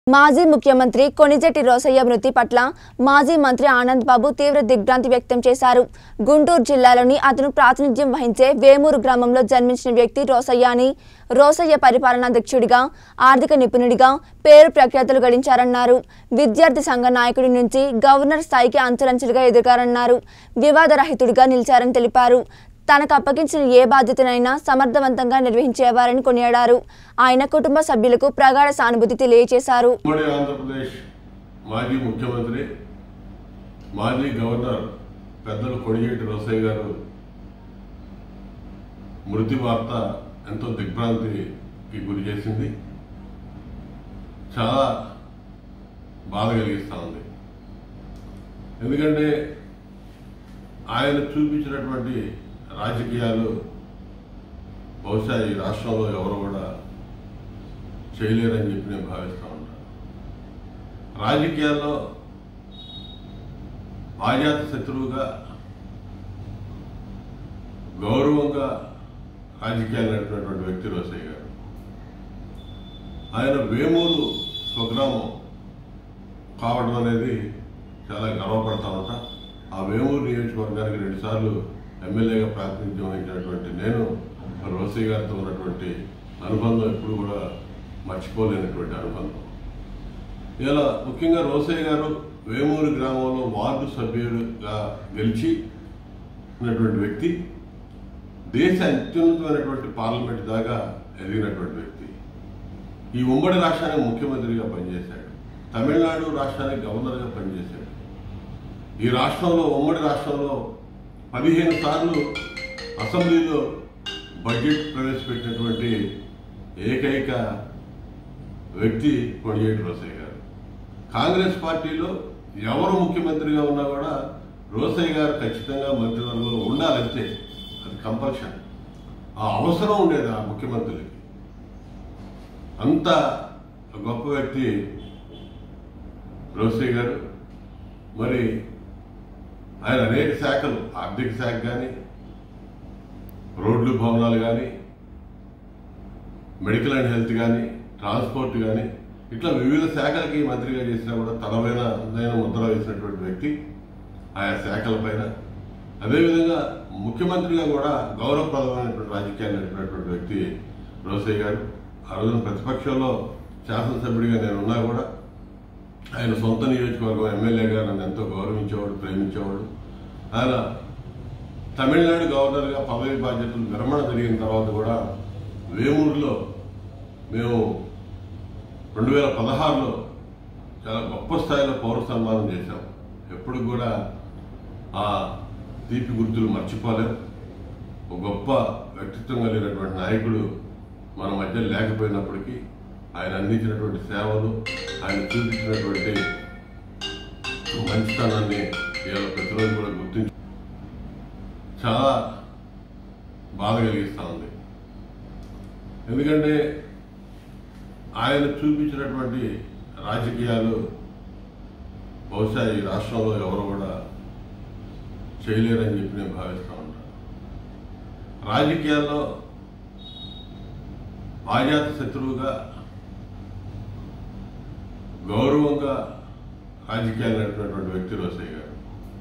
మాజీ ముఖ్యమంత్రి కొణిజెట్టి రోసయ్య మృతి పట్ల మాజీ మంత్రి ఆనంద్ బాబు తీవ్ర దిగ్భ్రాంతి వ్యక్తం చేశారు గుంటూరు జిల్లాలోని అతను ప్రాతినిధ్యం వహించే వేమూరు గ్రామంలో జన్మించిన వ్యక్తి రోసయ్య అని రోసయ్య పరిపాలనాధ్యక్షుడిగా ఆర్థిక నిపుణుడిగా పేరు ప్రఖ్యాతులు గడించారన్నారు విద్యార్థి సంఘ నాయకుడి నుంచి గవర్నర్ స్థాయికి అంచులంచులుగా ఎదిగారన్నారు వివాదరహితుడిగా నిలిచారని తెలిపారు తనకు అప్పగించిన ఏ బాధ్యతనైనా సమర్థవంతంగా నిర్వహించేవారని కొనియాడారు ఆయన కుటుంబ సభ్యులకు ప్రగాఢ సానుభూతి తెలియజేశారు ఉమ్మడి ఆంధ్రప్రదేశ్ మాజీ ముఖ్యమంత్రి మాజీ గవర్నర్ పెద్దలు కొడిగేటి రోసయ్య గారు మృతి వార్త ఎంతో దిగ్భ్రాంతికి గురి చేసింది చాలా బాధ కలిగిస్తూ ఉంది ఎందుకంటే ఆయన చూపించినటువంటి రాజకీయాలు బహుశా ఈ రాష్ట్రంలో ఎవరు కూడా చేయలేరని చెప్పి నేను భావిస్తూ ఉంటాను రాజకీయాల్లో ఆజాత శత్రువుగా గౌరవంగా రాజకీయాలు నడిపినటువంటి వ్యక్తి రోసయ్య గారు ఆయన వేమూరు స్వగ్రామం కావడం అనేది చాలా గర్వపడతా ఉంటా ఆ వేమూరు నియోజకవర్గానికి రెండుసార్లు ఎమ్మెల్యేగా ప్రాతినిధ్యం వహించినటువంటి నేను రోసయ్య గారితో ఉన్నటువంటి అనుబంధం ఎప్పుడు కూడా మర్చిపోలేనటువంటి అనుబంధం ఇలా ముఖ్యంగా రోసయ్య గారు వేమూరు గ్రామంలో వార్డు సభ్యుడిగా గెలిచి ఉన్నటువంటి వ్యక్తి దేశ అత్యున్నతమైనటువంటి పార్లమెంట్ దాకా ఎదిగినటువంటి వ్యక్తి ఈ ఉమ్మడి రాష్ట్రానికి ముఖ్యమంత్రిగా పనిచేశాడు తమిళనాడు రాష్ట్రానికి గవర్నర్గా పనిచేశాడు ఈ రాష్ట్రంలో ఉమ్మడి రాష్ట్రంలో పదిహేను సార్లు అసెంబ్లీలో బడ్జెట్ ప్రవేశపెట్టినటువంటి ఏకైక వ్యక్తి కొడియేటి రోసయ్య గారు కాంగ్రెస్ పార్టీలో ఎవరు ముఖ్యమంత్రిగా ఉన్నా కూడా రోసయ్య గారు ఖచ్చితంగా మంత్రివర్గంలో ఉండాలంతే అది కంపల్షన్ ఆ అవసరం ఉండేది ఆ ముఖ్యమంత్రికి అంత గొప్ప వ్యక్తి రోసయ్య గారు మరి ఆయన అనేక శాఖలు ఆర్థిక శాఖ కానీ రోడ్లు భవనాలు కానీ మెడికల్ అండ్ హెల్త్ కానీ ట్రాన్స్పోర్ట్ కానీ ఇట్లా వివిధ శాఖలకి మంత్రిగా చేసినా కూడా తనమైన అందైన ముద్ర వేసినటువంటి వ్యక్తి ఆయా శాఖలపైన అదేవిధంగా ముఖ్యమంత్రిగా కూడా గౌరవప్రదమైనటువంటి రాజకీయాలు నడిపినటువంటి వ్యక్తి రోసయ్య గారు ఆ రోజున ప్రతిపక్షంలో శాసనసభ్యుడిగా నేను ఉన్నా కూడా ఆయన సొంత నియోజకవర్గం ఎమ్మెల్యేగా నన్ను ఎంతో గౌరవించేవాడు ప్రేమించేవాడు ఆయన తమిళనాడు గవర్నర్గా పదవి బాధ్యతలు విరమణ జరిగిన తర్వాత కూడా వేమూరులో మేము రెండు వేల పదహారులో చాలా గొప్ప స్థాయిలో పౌర సన్మానం చేశాం ఎప్పుడు కూడా ఆ తీపి గుర్తులు మర్చిపోలేం ఒక గొప్ప వ్యక్తిత్వం కలిగినటువంటి నాయకుడు మన మధ్య లేకపోయినప్పటికీ ఆయన అందించినటువంటి సేవలు ఆయన చూపించినటువంటి మంచితనాన్ని ఇవాళ ప్రతిరోజు కూడా గుర్తించి చాలా బాధ కలిగిస్తూ ఉంది ఎందుకంటే ఆయన చూపించినటువంటి రాజకీయాలు బహుశా ఈ రాష్ట్రంలో ఎవరు కూడా చేయలేరని చెప్పి నేను భావిస్తూ ఉంటాను రాజకీయాల్లో ఆజాత శత్రువుగా గౌరవంగా రాజకీయాలు నడిపినటువంటి వ్యక్తి రోసయ్య గారు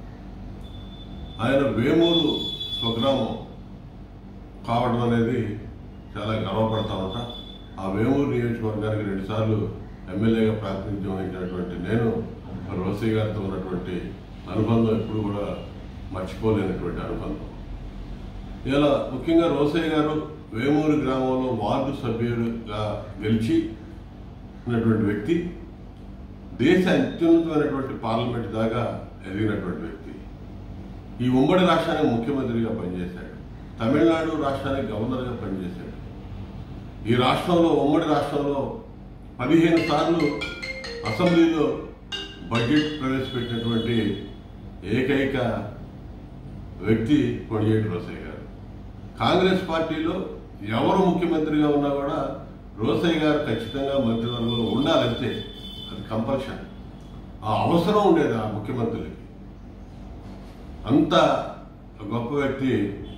ఆయన వేమూరు స్వగ్రామం కావడం అనేది చాలా గర్వపడతా ఉంటా ఆ వేమూరు నియోజకవర్గానికి రెండుసార్లు ఎమ్మెల్యేగా ప్రాతినిధ్యం వహించినటువంటి నేను రోసయ్య గారితో ఉన్నటువంటి అనుబంధం ఎప్పుడు కూడా మర్చిపోలేనటువంటి అనుబంధం ఇలా ముఖ్యంగా రోసయ్య గారు వేమూరు గ్రామంలో వార్డు సభ్యుడిగా గెలిచి ఉన్నటువంటి వ్యక్తి దేశ అత్యున్నతమైనటువంటి పార్లమెంట్ దాకా ఎదిగినటువంటి వ్యక్తి ఈ ఉమ్మడి రాష్ట్రానికి ముఖ్యమంత్రిగా పనిచేశాడు తమిళనాడు రాష్ట్రానికి గవర్నర్గా పనిచేశాడు ఈ రాష్ట్రంలో ఉమ్మడి రాష్ట్రంలో పదిహేను సార్లు అసెంబ్లీలో బడ్జెట్ ప్రవేశపెట్టినటువంటి ఏకైక వ్యక్తి కొడియేటి రోసయ్య గారు కాంగ్రెస్ పార్టీలో ఎవరు ముఖ్యమంత్రిగా ఉన్నా కూడా రోసయ్య గారు ఖచ్చితంగా మంత్రివర్గంలో ఉండాలంతే అది కంపల్షన్ ఆ అవసరం ఉండేది ఆ ముఖ్యమంత్రికి అంత గొప్ప వ్యక్తి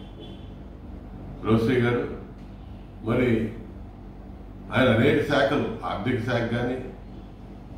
రోసయ్య గారు మరి ఆయన అనేక శాఖలు ఆర్థిక శాఖ కానీ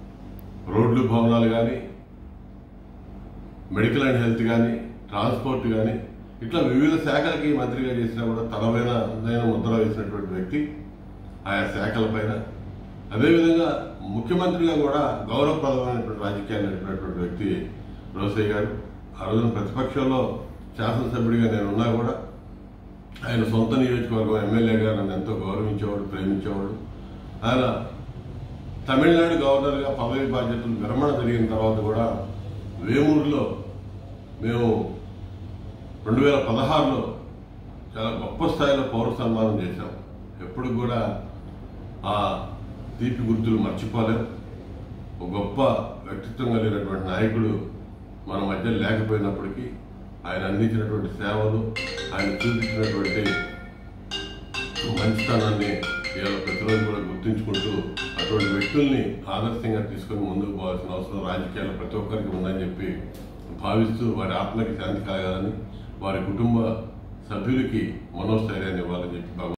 రోడ్లు భవనాలు కానీ మెడికల్ అండ్ హెల్త్ కానీ ట్రాన్స్పోర్ట్ కానీ ఇట్లా వివిధ శాఖలకి మంత్రిగా చేసినా కూడా తనమైన అందైన ముద్ర వేసినటువంటి వ్యక్తి ఆయా శాఖలపైన అదేవిధంగా ముఖ్యమంత్రిగా కూడా గౌరవప్రదమైనటువంటి రాజకీయాలు నడిపినటువంటి వ్యక్తి రోసయ్య గారు ఆ రోజున ప్రతిపక్షంలో శాసనసభ్యుడిగా నేను ఉన్నా కూడా ఆయన సొంత నియోజకవర్గం ఎమ్మెల్యేగా నన్ను ఎంతో గౌరవించేవాడు ప్రేమించేవాడు ఆయన తమిళనాడు గవర్నర్గా పదవి బాధ్యతలు విరమణ జరిగిన తర్వాత కూడా వేమూరులో మేము రెండు వేల పదహారులో చాలా గొప్ప స్థాయిలో పౌర సన్మానం చేశాం ఎప్పుడు కూడా ఆ తీపి గుర్తులు మర్చిపోలేం ఒక గొప్ప వ్యక్తిత్వం కలిగినటువంటి నాయకుడు మన మధ్య లేకపోయినప్పటికీ ఆయన అందించినటువంటి సేవలు ఆయన చూపించినటువంటి మంచితనాన్ని ఇవాళ ప్రతిరోజు కూడా గుర్తుంచుకుంటూ అటువంటి వ్యక్తుల్ని ఆదర్శంగా తీసుకొని ముందుకు పోవాల్సిన అవసరం రాజకీయాలు ప్రతి ఒక్కరికి ఉందని చెప్పి భావిస్తూ వారి ఆత్మకి శాంతి కలగాలని వారి కుటుంబ సభ్యులకి మనోస్థైర్యాన్ని ఇవ్వాలని చెప్పి భగవంతుని